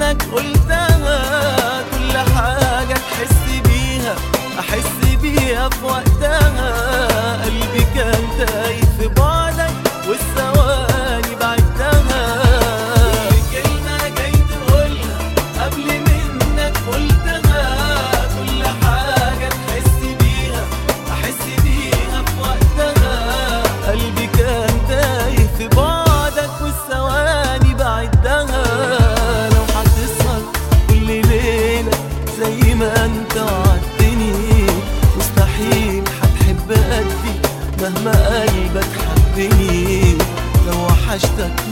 منك قلتها كل حاجة تحس بيها أحس بيها في وقتها قلبي كان تايه في بعدك والثواني بعدها كل كلمة جاي تقولها قبل منك قلتها كل حاجة تحس بيها أحس بيها في وقتها قلبي كان تايه في بعدك والثواني بعدها لو هتسهر كل ليلة زي ما انت وعدتني مستحيل هتحب قدي مهما قلبك حبني لو وحشتك